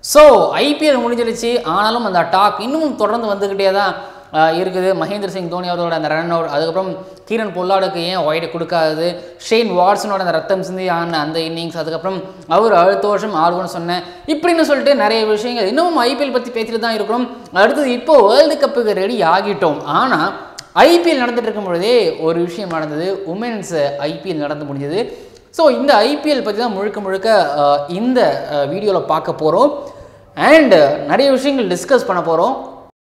so IPL முடிஞ்சிருச்சு ஆனாலும் அந்த டாக் இன்னும் தொடர்ந்து வந்துக்கிட்டே தான் ஆஹ், இருக்குது மகேந்திர சிங் தோனி அவரோட அந்த ரன் அவுட் அதுக்கப்புறம் கீரன் பொல்லாடுக்கு ஏன் ஒயிட் கொடுக்காதது ஷேன் வாட்ஸனோட அந்த ரத்தம் சிந்தி ஆன அந்த இன்னிங்ஸ் அதுக்கப்புறம் அவர் அடுத்த வருஷம் ஆடுவோம்னு சொன்னேன் இப்படின்னு சொல்லிட்டு நிறைய விஷயங்கள் இன்னமும் ஐபிஎல் பற்றி பேசிட்டு தான் இருக்கிறோம் அடுத்தது இப்போ வேர்ல்டு கப்புக்கு ரெடி ஆகிட்டோம் ஆனால் ஐபிஎல் நடந்துட்டு இருக்கும் பொழுதே ஒரு விஷயம் நடந்தது உமன்ஸ் ஐபிஎல் நடந்து முடிஞ்சது ஸோ இந்த ஐபிஎல் பற்றி தான் முழுக்க முழுக்க அஹ், இந்த வீடியோவில் பார்க்க போகிறோம் அண்ட் நிறைய விஷயங்கள் டிஸ்கஸ் பண்ண போகிறோம்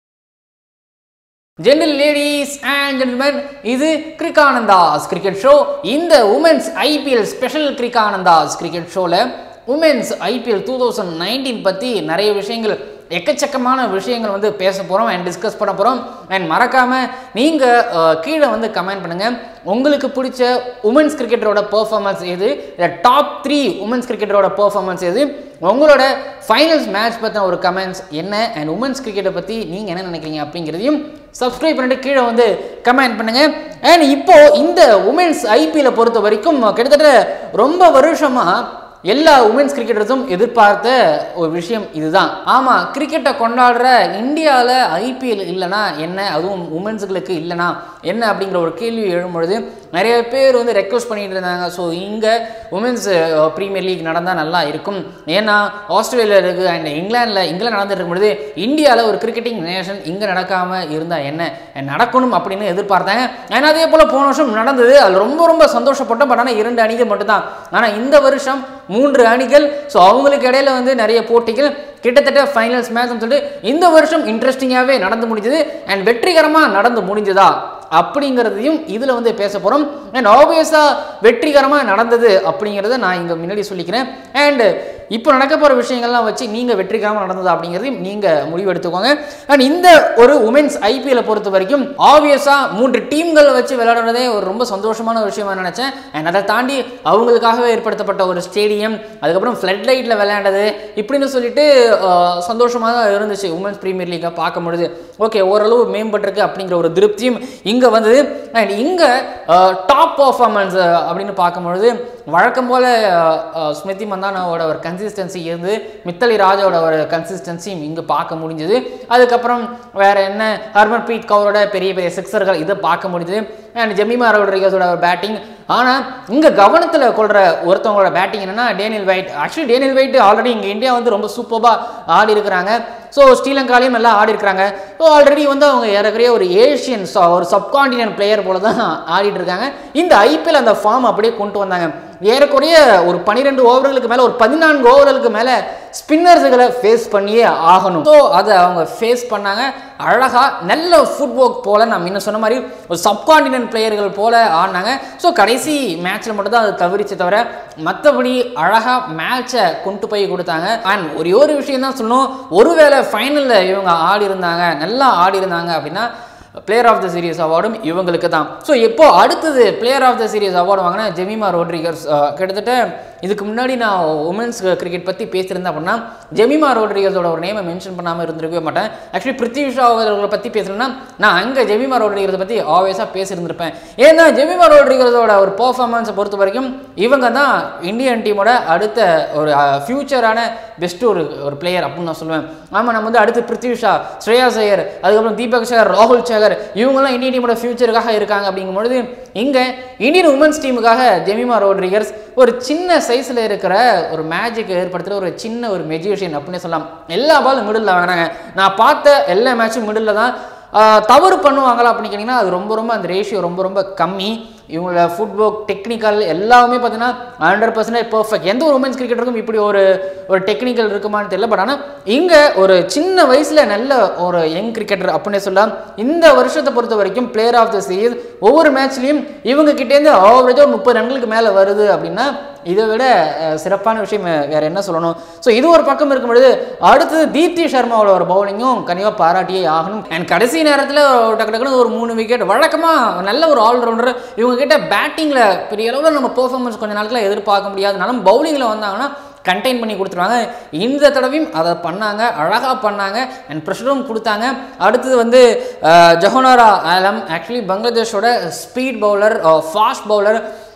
ஜென்ரல் லேடிஸ் அண்ட் ஜென்டில்மேன் இது கிரிக்கானந்தாஸ் கிரிக்கெட் ஷோ இந்த உமன்ஸ் ஐபிஎல் ஸ்பெஷல் கிரிக்கானந்தாஸ் கிரிக்கெட் ஷோவில் women's IPL two thousand nineteen பற்றி நிறைய விஷயங்கள் எக்கச்சக்கமான விஷயங்கள் வந்து பேச போகிறோம் அண்ட் டிஸ்கஸ் பண்ண போகிறோம் அண்ட் மறக்காமல் நீங்கள் கீழே வந்து கமெண்ட் பண்ணுங்கள் உங்களுக்கு பிடிச்ச உமன்ஸ் கிரிக்கெட்டரோட பெர்ஃபார்மன்ஸ் எது டாப் த்ரீ உமன்ஸ் கிரிக்கெட்டரோட பெர்ஃபார்மன்ஸ் எது உங்களோட ஃபைனல்ஸ் மேட்ச் பற்றின ஒரு கமெண்ட்ஸ் என்ன அண்ட் உமன்ஸ் கிரிக்கெட்டை பற்றி நீங்கள் என்ன நினைக்கிறீங்க அப்படிங்கிறதையும் சப்ஸ்கிரைப் பண்ணிட்டு கீழே வந்து கமெண்ட் பண்ணுங்க அண்ட் இப்போ இந்த உமன்ஸ் ஐபிஎல்லை பொறுத்த வரைக்கும் கிட்டத்தட்ட ரொம்ப வருஷமா எல்லா உமன்ஸ் கிரிக்கெட்டர்ஸும் எதிர்பார்த்த ஒரு விஷயம் இதுதான் ஆமாம் கிரிக்கெட்டை கொண்டாடுற இந்தியாவில் ஐபிஎல் இல்லைனா என்ன அதுவும் உமன்ஸுகளுக்கு இல்லைனா என்ன அப்படிங்கிற ஒரு கேள்வி எழும்பொழுது நிறைய பேர் வந்து ரெக்வஸ்ட் பண்ணிட்டு இருந்தாங்க ஸோ இங்கே உமன்ஸ் ப்ரீமியர் லீக் நடந்தால் நல்லா இருக்கும் ஏன்னா ஆஸ்திரேலியா இருக்குது அண்ட் இங்கிலாந்தில் இங்கிலாந்து நடந்துட்டு இருக்கும் பொழுது இந்தியாவில் ஒரு கிரிக்கெட்டிங் நேஷன் இங்கே நடக்காமல் இருந்தால் என்ன நடக்கணும் அப்படின்னு எதிர்பார்த்தாங்க ஏன்னா அதே போல் போன வருஷம் நடந்தது அது ரொம்ப ரொம்ப சந்தோஷப்பட்டோம் பட் ஆனால் இரண்டு அணிகள் மட்டும்தான் ஆனால் இந்த வருஷம் மூன்று அணிகள் ஸோ அவங்களுக்கு இடையில வந்து நிறைய போட்டிகள் கிட்டத்தட்ட ஃபைனல்ஸ் மேட்ச்னு சொல்லிட்டு இந்த வருஷம் இன்ட்ரெஸ்டிங்காகவே நடந்து முடிஞ்சது அண்ட் வெற்றிகரமாக நடந்து முடிஞ்சதா அப்படிங்கிறதையும் இதில் வந்து பேச போகிறோம் அண்ட் ஆப்வியஸாக வெற்றிகரமாக நடந்தது அப்படிங்கிறத நான் இங்கே முன்னாடி சொல்லிக்கிறேன் அண்ட் இப்போ நடக்க போகிற விஷயங்கள்லாம் வச்சு நீங்கள் வெற்றிகரமாக நடந்தது அப்படிங்கிறதையும் நீங்கள் முடிவு எடுத்துக்கோங்க அண்ட் இந்த ஒரு உமன்ஸ் ஐபிஎல்லை பொறுத்த வரைக்கும் ஆப்வியஸாக மூன்று டீம்கள் வச்சு விளையாடுறதே ஒரு ரொம்ப சந்தோஷமான விஷயமா நினச்சேன் அண்ட் அதை தாண்டி அவங்களுக்காகவே ஏற்படுத்தப்பட்ட ஒரு ஸ்டேடியம் அதுக்கப்புறம் ஃப்ளட் லைட்டில் விளையாண்டது இப்படின்னு சொல்லிட்டு ஆஹ், சந்தோஷமாக தான் இருந்துச்சு உமன்ஸ் ப்ரீமியர் லீக்கை பார்க்க முடியுது ஓகே ஓரளவு மேம்பட்டிருக்கு அப்படிங்கிற ஒரு திருப்தியும் இங்கே வந்தது அண்ட் இங்கே டாப் பர்ஃபார்மன்ஸ் அப்படின்னு பார்க்கும்பொழுது வழக்கம் போல் ஸ்மிருதி மந்தானாவோட ஒரு கன்சிஸ்டன்சி இருந்து மித்தலி ராஜாவோட ஒரு கன்சிஸ்டன்சியும் இங்கே பார்க்க முடிஞ்சது அதுக்கப்புறம் வேற என்ன ஹர்மன் பிரீத் கவுரோட பெரிய பெரிய சிக்ஸர்கள் இதை பார்க்க முடிஞ்சது அண்ட் ஜெமிமா ரோட்ரிகஸோட பேட்டிங் ஆனால் இங்கே கவனத்தில் கொள்கிற ஒருத்தவங்களோட பேட்டிங் என்னன்னா Danielle Wyatt actually Danielle Wyatt already இங்கே இந்தியா வந்து ரொம்ப சூப்பராக ஆடி இருக்கிறாங்க ஸோ ஸ்ரீலங்காலையும் நல்லா ஆடி இருக்கிறாங்க ஸோ ஆல்ரெடி வந்து அவங்க ஏறக்குறைய ஒரு ஏஷியன் ஒரு சப்கான்டினென்ட் பிளேயர் போல தான் ஆடிட்டு இருக்காங்க இந்த ஐபிஎல் அந்த ஃபார்ம் அப்படியே கொண்டு வந்தாங்க ஏறக்குறைய ஒரு பன்னிரெண்டு ஓவர்களுக்கு மேலே ஒரு பதினான்கு ஓவர்களுக்கு மேலே ஸ்பின்னர்ஸுகளை ஃபேஸ் பண்ணியே ஆகணும் ஸோ அதை அவங்க ஃபேஸ் பண்ணாங்க அழகாக நல்ல ஃபுட் ஒர்க் போல் நான் முன்ன சொன்ன மாதிரி ஒரு சப்கான்டினென்ட் பிளேயர்கள் போல் ஆடினாங்க ஸோ கடைசி மேட்ச்சில் மட்டும் தான் அது தவிரிச்சே தவிர மற்றபடி அழகாக மேட்சை கொண்டு போய் கொடுத்தாங்க அண்ட் ஒரே ஒரு விஷயம் தான் சொல்லணும் ஒருவேளை ஃபைனலில் இவங்க ஆடி இருந்தாங்க நல்லா ஆடி இருந்தாங்க அப்படின்னா பிளேயர் ஆஃப் த சீரிஸ் அவார்டும் இவங்களுக்கு தான் ஸோ இப்போ அடுத்தது player of the series award வாங்கின ஜெமிமா ரோட்ரிகர்ஸ் அஹ், கிட்டத்தட்ட இதுக்கு முன்னாடி நான் உமன்ஸ் கிரிக்கெட் பற்றி பேசியிருந்தேன் அப்படின்னா ஜெமிமா ரோட்ரிகர்ஸோட ஒரு நேமை மென்ஷன் பண்ணாமல் இருந்திருக்கவே மாட்டேன் ஆக்சுவலி பிருத்வி ஷா அவர்களை பற்றி பேசுகிறேன்னா நான் அங்கே ஜெமிமா ரோட்ரிகர்ஸை பற்றி ஆவேஸாக பேசியிருந்திருப்பேன் ஏன்னா ஜெமிமா ரோட்ரிகர்ஸோட ஒரு பர்ஃபார்மன்ஸை பொறுத்த வரைக்கும் இவங்க தான் இந்தியன் டீமோட அடுத்த ஒரு ஃபியூச்சரான பெஸ்ட் ஒரு ஒரு பிளேயர் அப்படின்னு நான் சொல்லுவேன் ஆமாம் நம்ம வந்து அடுத்து பிருத்வி ஷா ஸ்ரேயா ஐயர் அதுக்கப்புறம் தீபக் சேகர் ராகுல் சேகர் இவங்கெல்லாம் இந்தியன் டீமோட ஃபியூச்சருக்காக இருக்காங்க அப்படிங்கும்பொழுது இங்கே இந்தியன் உமன்ஸ் டீமுக்காக ஜெமிமா ரோட்ரிகர்ஸ் ஒரு சின்ன சைஸில் இருக்கிற ஒரு மேஜிக் ஏற்படுத்துகிற ஒரு சின்ன ஒரு மெஜிஷியன் அப்படின்னு சொல்லலாம் எல்லா பாலும் மிடில் வாங்கினாங்க நான் பார்த்த எல்லா மேட்சும் மிடில் தான் ஆஹ், தவறு பண்ணுவாங்களா அப்படின்னு கேட்டிங்கன்னா அது ரொம்ப ரொம்ப அந்த ரேஷியோ ரொம்ப ரொம்ப கம்மி இவங்களோட ஃபுட் ஒர்க் டெக்னிக்கல் எல்லாமே பார்த்தீங்கன்னா ஹண்ட்ரட் பர்சன்டேஜ் பர்ஃபெக்ட் எந்த ஒரு உமன்ஸ் கிரிக்கெட்டருக்கும் இப்படி ஒரு ஒரு டெக்னிக்கல் இருக்குமான்னு தெரியல பட் ஆனால் இங்கே ஒரு சின்ன வயசில் நல்ல ஒரு யங் கிரிக்கெட்டர் அப்படின்னு சொல்லலாம் இந்த வருஷத்தை பொறுத்த வரைக்கும் பிளேயர் ஆஃப் த சீரீஸ் ஒவ்வொரு மேட்ச்லையும் இவங்க கிட்டேருந்து ஆவரேஜாக ஒரு முப்பது ரன்களுக்கு மேலே வருது அப்படின்னா இதை விட அஹ், சிறப்பான விஷயம் வே- வேற என்ன சொல்லணும் ஸோ இது ஒரு பக்கம் இருக்கும் பொழுது அடுத்தது தீப்தி சர்மாவோட ஒரு பவுலிங்கும் கண்டிப்பாக பாராட்டியே ஆகணும் அண்ட் கடைசி நேரத்தில் டக்கு டக்குனு ஒரு மூணு விக்கெட் வழக்கமாக நல்ல ஒரு ஆல்ரவுண்டர் இவங்க கிட்ட பேட்டிங்கில் பெரிய அளவில் நம்ம பெர்ஃபார்மன்ஸ் கொஞ்ச நாட்களில் எதிர்பார்க்க முடியாதுனாலும் பவுலிங்கில் வந்தாங்கன்னா கண்டெயின் பண்ணி கொடுத்துருவாங்க இந்த தடவையும் அதை பண்ணாங்க அழகாக பண்ணாங்க அண்ட் ப்ரெஷரும் கொடுத்தாங்க அடுத்தது வந்து அஹ், ஜஹோனாரா ஆலம் ஆக்சுவலி பங்களாதேஷோட ஸ்பீட் பவுலர் ஃபாஸ்ட் பவுலர்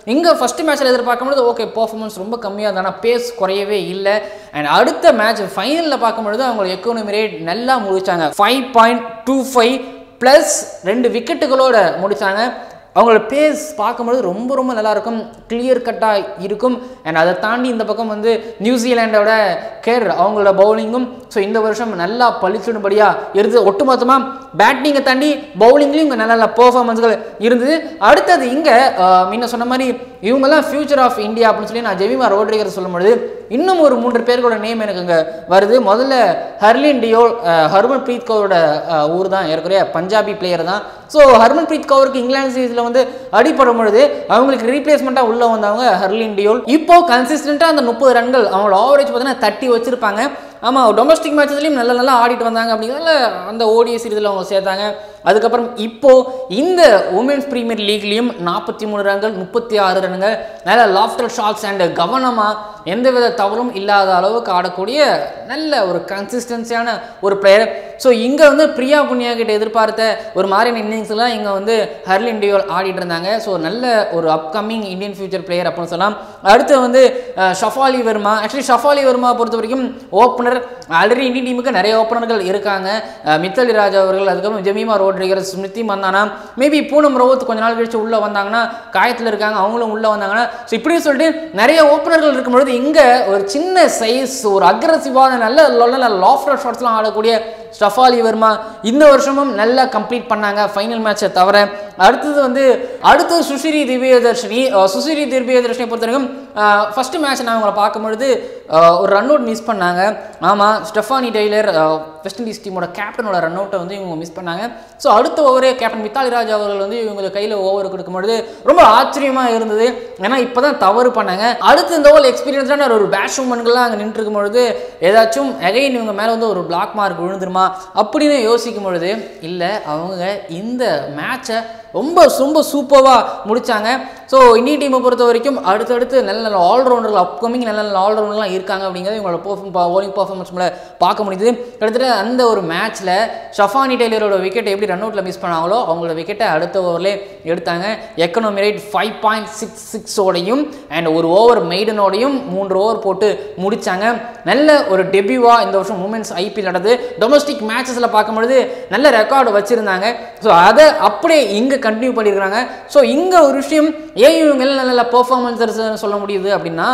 இங்கே ஃபர்ஸ்ட் மேட்ச்சில் எதிர்பார்க்கும்போது ஓகே பர்ஃபார்மன்ஸ் ரொம்ப கம்மியாக இருந்தால் ஆனால் பேஸ் குறையவே இல்லை அண்ட் அடுத்த மேட்ச் ஃபைனலில் பார்க்கும்பொழுது அவங்க எக்கோனமி ரேட் நல்லா முடிச்சாங்க five point two five plus ரெண்டு விக்கெட்டுகளோட முடிச்சாங்க அவங்களோட பேஸ் பார்க்கும்போது ரொம்ப ரொம்ப நல்லா இருக்கும் கிளியர் கட்டாக இருக்கும் அண்ட் அதை தாண்டி இந்த பக்கம் வந்து நியூசிலாண்டோட கேர் அவங்களோட பவுலிங்கும் ஸோ இந்த வருஷம் நல்லா பளிச்சுடும்படியாக இருந்தது ஒட்டுமொத்தமாக பேட்டிங்கை தாண்டி பவுலிங்லேயும் இங்கே நல்ல நல்ல பெர்ஃபார்மன்ஸ்கள் இருந்தது அடுத்தது இங்கே முன்ன சொன்ன மாதிரி இவங்கெல்லாம் ஃபியூச்சர் ஆஃப் இந்தியா அப்படின்னு சொல்லி நான் ஜெமிமா ரோட்ரிகர் சொல்லும்பொழுது இன்னும் ஒரு மூன்று பேர்களோட நேம் எனக்கு இங்கே வருது முதல்ல ஹர்லின் டியோல் ஹர்மன் பிரீத் கவுரோட ஊர் தான் ஏற்கனவே பஞ்சாபி பிளேயர் தான் ஸோ ஹர்மன் பிரீத் கவுருக்கு இங்கிலாந்து சீரீஸில் வந்து அடிப்படும் பொழுது அவங்களுக்கு ரீப்ளேஸ்மெண்ட்டாக உள்ளே வந்தவங்க ஹர்லின் டியோல் இப்போ கன்சிஸ்டண்ட்டாக அந்த முப்பது ரன்கள் அவங்களோட ஆவரேஜ் பார்த்தீங்கன்னா தட்டி வச்சிருப்பாங்க ஆமாம் டொமஸ்டிக் மேட்சஸ்லையும் நல்ல நல்லா ஆடிட்டு வந்தாங்க அப்படிங்கிறதுல அந்த ஓடிஎஸ் சீரீஸில் அவங்க சேர்த்தாங்க அதுக்கப்புறம் இப்போ இந்த உமன்ஸ் பிரீமியர் லீக்லேயும் நாற்பத்தி மூணு ரன்கள் முப்பத்தி ஆறு ரன்கள் நல்ல லாஃப்டர் ஷாட்ஸ் அண்ட் கவனமாக எந்தவித தவறும் இல்லாத அளவுக்கு ஆடக்கூடிய நல்ல ஒரு கன்சிஸ்டன்சியான ஒரு பிளேயர் ஸோ இங்கே வந்து பிரியா புனியா கிட்ட எதிர்பார்த்த ஒரு மாதிரியான இன்னிங்ஸ்லாம் இங்கே வந்து ஹர்லின் டியோல் ஆடிட்டு இருந்தாங்க ஸோ நல்ல ஒரு அப்கமிங் இந்தியன் ஃபியூச்சர் பிளேயர் அப்படின்னு சொல்லலாம் அடுத்து வந்து அஹ், ஷஃபாலி வர்மா ஆக்சுவலி ஷஃபாலி வர்மா பொறுத்த வரைக்கும் ஓப்பனர் ஆல்ரெடி இந்தியன் டீமுக்கு நிறைய ஓப்பனர்கள் இருக்காங்க அஹ், மித்தலி ராஜா அவர்கள் அதுக்கப்புறம் ஜெமீமா ரோட்ரிகர் ஸ்மிருதி மந்தானா மேபி பூனம் ரோவத் கொஞ்ச நாள் கழிச்சு உள்ளே வந்தாங்கன்னா காயத்தில் இருக்காங்க அவங்களும் உள்ளே வந்தாங்கன்னா ஸோ இப்படியும் சொல்லிட்டு நிறைய ஓப்பனர்கள் இருக்கும்பொழுது இங்கே ஒரு சின்ன சைஸ் ஒரு அக்ரஸிவான நல்ல நல்ல லாஃப்டர் ஷாட்ஸ்லாம் ஆடக்கூடிய ஷஃபாலி வர்மா இந்த வருஷமும் நல்லா கம்ப்ளீட் பண்ணாங்க ஃபைனல் மேட்சை தவிர அடுத்தது வந்து அடுத்து சுஷிரி திவ்யதர்ஷினி அஹ் சுஷிரி திவ்யதர்ஷினியை பொறுத்த வரைக்கும் ஃபஸ்ட்டு மேட்ச் நான் அவங்கள பார்க்கும்பொழுது அஹ், ஒரு ரன் அவுட் மிஸ் பண்ணாங்க ஆமாம் ஸ்டெஃபானி டெய்லர் வெஸ்ட் இண்டீஸ் டீமோட கேப்டனோட ரன் அவுட்டை வந்து இவங்க மிஸ் பண்ணாங்க ஸோ அடுத்த ஓவரே கேப்டன் மித்தாலி ராஜ் அவர்கள் வந்து இவங்க கையில் ஓவர் கொடுக்கும்பொழுது ரொம்ப ஆச்சரியமாக இருந்தது ஏன்னா இப்போ தான் தவறு பண்ணாங்க அடுத்து இந்த ஓவர் எக்ஸ்பீரியன்ஸான ஒரு பேட்ஸ்மேன்கள்லாம் அங்கே நின்று இருக்கும் பொழுது ஏதாச்சும் அகைன் இவங்க மேலே வந்து ஒரு பிளாக் மார்க் விழுந்துருமா அப்படின்னு யோசிக்கும் பொழுது இல்லை அவங்க இந்த மேட்சை ரொம்ப ரொம்ப சூப்பராக முடிச்சாங்க ஸோ இந்தியன் டீமை பொறுத்த வரைக்கும் அடுத்தடுத்து நல்ல நல்ல ஆல்ரவுண்டர்கள் அப்கமிங் நல்ல நல்ல ஆல்ரவுண்டர்லாம் இருக்காங்க அப்படிங்கிறது இவங்களோட பர்ஃபார்ம் ஓலிங் பர்ஃபார்மன்ஸ் பார்க்க முடியுது கிட்டத்தட்ட அந்த ஒரு மேட்ச்சில் ஷஃபானி டெய்லரோட விக்கெட்டை எப்படி ரன் அவுட்டில் மிஸ் பண்ணாங்களோ அவங்களோட விக்கெட்டை அடுத்த ஓவர்லேயே எடுத்தாங்க economy rate five point six சிக்ஸோடையும் அண்ட் ஒரு ஓவர் மெய்டனோடையும் மூன்று ஓவர் போட்டு முடிச்சாங்க நல்ல ஒரு டெபியூவாக இந்த வருஷம் உமன்ஸ் ஐபிஎல் நடந்து டொமஸ்டிக் மேட்சஸில் பார்க்கும்பொழுது நல்ல ரெக்கார்டு வச்சுருந்தாங்க ஸோ அதை அப்படியே இங்கே கண்டினியூ பண்ணியிருக்காங்க ஸோ இங்கே ஒரு விஷயம் ஏன் இவங்க நல்ல நல்ல பெர்ஃபார்மன்ஸர்ஸ் சொல்ல முடியுது அப்படின்னா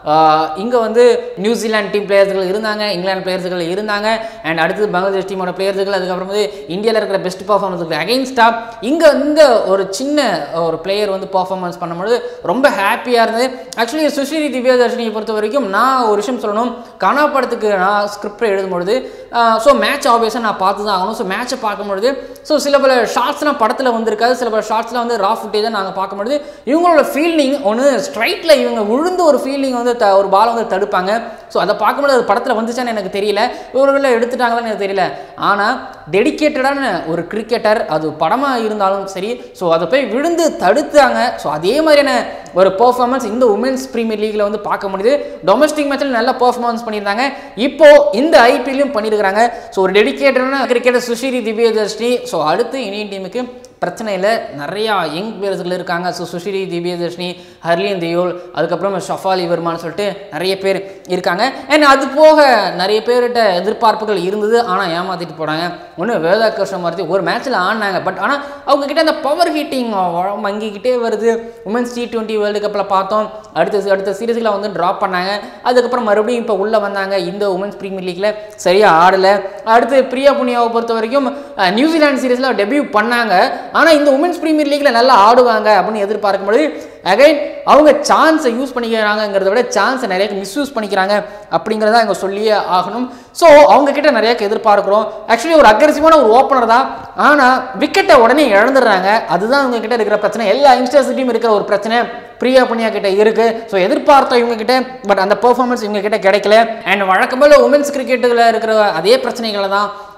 இங்கே வந்து நியூசிலாந்து டீம் பிளேயர்ஸ்கள் இருந்தாங்க இங்கிலாந்து பிளேயர்ஸ்கள் இருந்தாங்க அண்ட் அடுத்தது பங்களாதேஷ் டீமோட பிளேயர்ஸ்கள் அதுக்கப்புறம் வந்து இந்தியாவில் இருக்கிற பெஸ்ட் பர்ஃபார்மன்ஸுக்கு அகைன்ஸ்டாக இங்கே இந்த ஒரு சின்ன ஒரு பிளேயர் வந்து பர்ஃபார்மன்ஸ் பண்ணும்போது ரொம்ப ஹாப்பியாக இருந்தது ஆக்சுவலி சுஷிரி திவ்யதர்ஷினியை பொறுத்த வரைக்கும் நான் ஒரு விஷயம் சொல்லணும் கனா படத்துக்கு நான் ஸ்கிரிப்ட் எழுதும்பொழுது ஸோ மேட்ச் ஆப்வியஸாக நான் பார்த்து தான் ஆகணும் ஸோ மேட்சை பார்க்கும்பொழுது ஸோ சில பல ஷார்ட்ஸ்லாம் படத்தில் வந்திருக்காது சில பல ஷார்ட்ஸ்லாம் வந்து ரா ஃபுட்டேஜாக நாங்கள் பார்க்கும்பொழுது இவங்களோட ஃபீல்டிங் ஒன்று ஸ்ட்ரைட்டில் இவங்க விழுந்து ஒரு ஃபீல்டிங் வந்து த ஒரு பால் வந்து தடுப்பாங்க ஸோ அதை பார்க்கும்போது அது படத்தில் வந்துச்சான்னு எனக்கு தெரியல இவர்கள் எடுத்துட்டாங்களான்னு எனக்கு தெரியல ஆனால் டெடிக்கேட்டடான ஒரு கிரிக்கெட்டர் அது படமாக இருந்தாலும் சரி ஸோ அதை போய் விழுந்து தடுத்தாங்க ஸோ அதே மாதிரியான ஒரு பெர்ஃபார்மன்ஸ் இந்த உமன்ஸ் பிரீமியர் லீக்ல வந்து பார்க்க முடியுது டொமஸ்டிக் மேட்ச்சில் நல்ல பெர்ஃபார்மன்ஸ் பண்ணியிருந்தாங்க இப்போ இந்த ஐபிஎல்லையும் பண்ணியிருக்காங்க ஸோ ஒரு டெடிக்கேட்டடான கிரிக்கெட்டர் சுஷிரி திவ்யதர்ஷினி ஸோ அடுத்து இந்தியன் டீமுக்கு பிரச்சனை இல்லை நிறையா யங் பிளேயர்ஸ்கள் இருக்காங்க ஸோ சுஷிரி திவ்யதர்ஷினி ஹர்லியன் தியோல் அதுக்கப்புறம் ஷஃபாலி வர்மான்னு சொல்லிட்டு நிறைய பேர் இருக்காங்க அண்ட் அது போக நிறைய பேர்கிட்ட எதிர்பார்ப்புகள் இருந்தது ஆனால் ஏமாத்திட்டு போனாங்க ஒன்று வேதாகிருஷ்ண மாருதி ஒரு மேட்ச்சில் ஆடினாங்க பட் ஆனால் அவங்க கிட்ட அந்த பவர் ஹீட்டிங் மங்கிக்கிட்டே வருது உமன்ஸ் டி டுவெண்ட்டி வேர்ல்டு கப்பில் பார்த்தோம் அடுத்த அடுத்த சீரீஸில் வந்து ட்ராப் பண்ணாங்க அதுக்கப்புறம் மறுபடியும் இப்போ உள்ளே வந்தாங்க இந்த உமன்ஸ் பிரீமியர் லீக்கில் சரியாக ஆடலை அடுத்து பிரியா புனியாவை பொறுத்த வரைக்கும் அஹ், நியூசிலாந்து சீரீஸில் டெபியூ பண்ணாங்க ஆனால் இந்த உமன்ஸ் பிரீமியர் லீக்ல நல்லா ஆடுவாங்க அப்படின்னு எதிர்பார்க்கும்பொழுது அகைன் அவங்க சான்ஸை யூஸ் பண்ணிக்கிறாங்கிறத விட சான்ஸை நிறைய மிஸ்யூஸ் பண்ணிக்கிறாங்க அப்படிங்கிறத இங்கே சொல்லியே ஆகணும் ஸோ அவங்க கிட்ட நிறைய எதிர்பார்க்குறோம் ஆக்சுவலி ஒரு அக்ரெசிவான ஒரு ஓப்பனர் தான் ஆனால் விக்கெட்டை உடனே இழந்துடுறாங்க அதுதான் அவங்க கிட்ட இருக்கிற பிரச்சனை எல்லா யங்ஸ்டர்ஸ்கிட்டையும் இருக்கிற ஒரு பிரச்சனை பிரியா புனியா கிட்ட இருக்கு ஸோ எதிர்பார்த்தோம் இவங்க கிட்ட பட் அந்த பெர்ஃபார்மன்ஸ் இவங்க கிட்ட கிடைக்கல அண்ட் வழக்கம்போல உமன்ஸ் கிரிக்கெட்டுல இருக்கிற அதே பிரச்சனைகளை தான்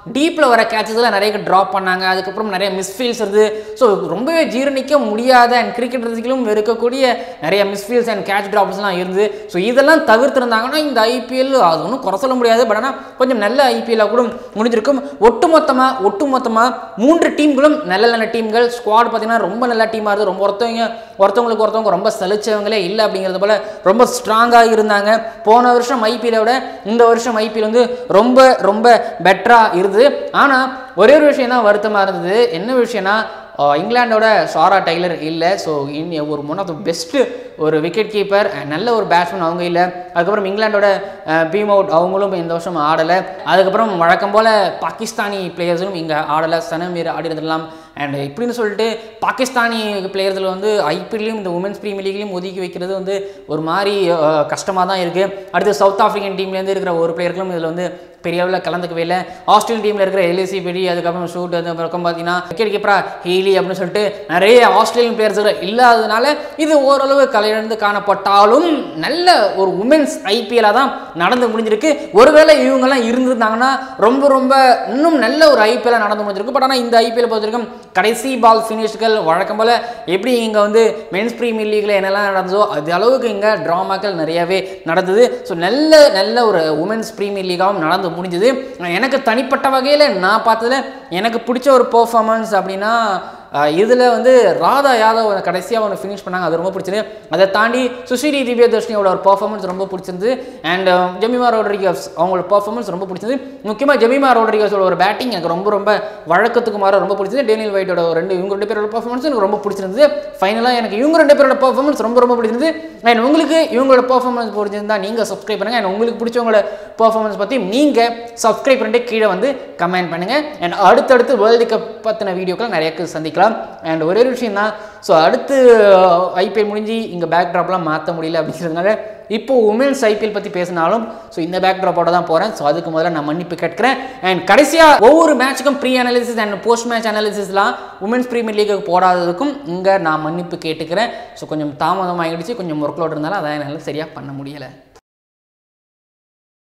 டீப்பில் வர கேட்சஸ்லாம் நிறைய ட்ராப் பண்ணாங்க அதுக்கப்புறம் நிறைய மிஸ்ஃபீல்ஸ் இருந்தது ஸோ ரொம்பவே ஜீரணிக்க முடியாத அண்ட் கிரிக்கெட் ரசிகளும் இருக்கக்கூடிய நிறைய மிஸ்ஃபீல்ஸ் அண்ட் கேட்ச் ட்ராப்ஸ்லாம் இருந்து ஸோ இதெல்லாம் தவிர்த்திருந்தாங்கன்னா இந்த ஐபிஎல் அது ஒன்றும் குறை சொல்ல முடியாது பட் ஆனால் கொஞ்சம் நல்ல ஐபிஎல்லாக கூட முடிஞ்சிருக்கும் ஒட்டுமொத்தமாக ஒட்டுமொத்தமாக மூன்று டீம்களும் நல்ல நல்ல டீம்கள் ஸ்குவாட் பார்த்தீங்கன்னா ரொம்ப நல்ல டீமாக இருக்குது ரொம்ப ஒருத்தவங்க ஒருத்தவங்களுக்கு ஒருத்தவங்க ரொம்ப சலிச்சவங்களே இல்லை அப்படிங்கிறது போல் ரொம்ப ஸ்ட்ராங்காக இருந்தாங்க போன வருஷம் ஐபிஎல்லை விட இந்த வருஷம் ஐபிஎல் வந்து ரொம்ப ரொம்ப பெட்டராக இருந்தது ஆனால் ஒரே ஒரு விஷயம் தான் வருத்தமாக இருந்தது என்ன விஷயம்னா அஹ் இங்கிலாண்டோட சாரா டைலர் இல்லை ஸோ இன் ஒரு ஒன் ஆஃப் த பெஸ்ட்டு ஒரு விக்கெட் கீப்பர் நல்ல ஒரு பேட்ஸ்மேன் அவங்க இல்லை அதுக்கப்புறம் இங்கிலாண்டோட பீம் அவுட் அவங்களும் இந்த வருஷம் ஆடலை அதுக்கப்புறம் வழக்கம் போல் பாகிஸ்தானி பிளேயர்ஸும் இங்கே ஆடலை சனமீர் ஆடி இருந்திடலாம் அண்ட் இப்படின்னு சொல்லிட்டு பாகிஸ்தானி பிளேயர்ஸில் வந்து ஐபிஎல்லையும் இந்த உமன்ஸ் பிரீமியர் லீக்லையும் ஒதுக்கி வைக்கிறது வந்து ஒரு மாதிரி கஷ்டமாக தான் இருக்குது அடுத்து சவுத் ஆஃப்ரிக்கன் டீம்லேருந்து இருக்கிற ஒரு பிளேயர்களும் இதில் வந்து பெரிய அளவில் கலந்துக்கவே இல்லை ஆஸ்திரேலியன் டீமில் இருக்கிற எல்ஏசி பெடி அதுக்கப்புறம் ஷூட் அது பக்கம் பார்த்தீங்கன்னா விக்கெட் கீப்பரா ஹீலி அப்படின்னு சொல்லிட்டு நிறைய ஆஸ்திரேலியன் பிளேயர்ஸ் இல்லாததுனால இது ஓரளவு கலையிழந்து காணப்பட்டாலும் நல்ல ஒரு உமன்ஸ் ஐபிஎல்லாக தான் நடந்து முடிஞ்சிருக்கு ஒருவேளை இவங்கெல்லாம் இருந்திருந்தாங்கன்னா ரொம்ப ரொம்ப இன்னும் நல்ல ஒரு ஐபிஎல்லாக நடந்து முடிஞ்சிருக்கு பட் ஆனால் இந்த ஐபிஎல் பொறுத்த வரைக்கும் கடைசி பால் ஃபினிஷ்கள் வழக்கம் போல் எப்படி இங்கே வந்து மென்ஸ் பிரீமியர் லீக்ல என்னெல்லாம் நடந்ததோ அது அளவுக்கு இங்கே ட்ராமாக்கள் நிறையவே நடந்தது ஸோ நல்ல நல்ல ஒரு உமன்ஸ் பிரீமியர் லீகாகவும் நடந்து முடிஞ்சது எனக்கு தனிப்பட்ட வகையில் நான் பார்த்ததுல எனக்கு பிடிச்ச ஒரு பெர்ஃபார்மன்ஸ் அப்படின்னா இதில் வந்து ராதா யாதவ் கடைசியாக ஒன்று ஃபினிஷ் பண்ணாங்க அது ரொம்ப பிடிச்சது அதை தாண்டி சுஷிரி திவ்ய தர்ஷினியோட ஒரு பர்ஃபார்மன்ஸ் ரொம்ப பிடிச்சிருந்தது அண்ட் ஜெமிமா ரோட்ரிகஸ் அவங்களோட பர்ஃபார்மன்ஸ் ரொம்ப பிடிச்சது முக்கியமாக ஜெமிமா ரோட்ரிகஸோட ஒரு பேட்டிங் எனக்கு ரொம்ப ரொம்ப வழக்கத்துக்கு மாற ரொம்ப பிடிச்சது டேனியல் வைட்டோட ஒரு ரெண்டு இவங்க ரெண்டு பேரோட பர்ஃபார்மன்ஸ் எனக்கு ரொம்ப பிடிச்சிருந்தது ஃபைனலாக எனக்கு இவங்க ரெண்டு பேரோட பர்ஃபார்மன்ஸ் ரொம்ப ரொம்ப பிடிச்சிருந்தது அண்ட் உங்களுக்கு இவங்களோட பர்ஃபார்மன்ஸ் பிடிச்சிருந்தா நீங்கள் சப்ஸ்கிரைப் பண்ணுங்கள் அண்ட் உங்களுக்கு பிடிச்சவங்களோட பர்ஃபார்மன்ஸ் பற்றி நீங்கள் சப்ஸ்கிரைப் பண்ணிட்டு கீழே வந்து கமெண்ட் பண்ணுங்கள் அண்ட் அடுத்தடுத்து வேர்ல்டு கப் பற்றின வீடியோக்கள் நிறைய சந்திக்கலாம் அண்ட் ஒரே ஒரு விஷயம் தான் ஸோ அடுத்து ஐபிஎல் முடிஞ்சு இங்கே பேக் ட்ராப்லாம் மாற்ற முடியல அப்படிங்கிறதுனால இப்போ உமன்ஸ் ஐபிஎல் பற்றி பேசினாலும் ஸோ இந்த பேக் ட்ராப்போட தான் போகிறேன் ஸோ அதுக்கு முதல்ல நான் மன்னிப்பு கேட்கிறேன் அண்ட் கடைசியாக ஒவ்வொரு மேட்ச்சுக்கும் pre analysis and post match அனாலிசிஸ்லாம் உமன்ஸ் ப்ரீமியர் லீக்கு போடாததுக்கும் இங்கே நான் மன்னிப்பு கேட்டுக்கிறேன் ஸோ கொஞ்சம் தாமதம் ஆகிடுச்சு கொஞ்சம் ஒர்க் லோட் இருந்தாலும் அதை என்னால் சரியாக பண்ண முடியலை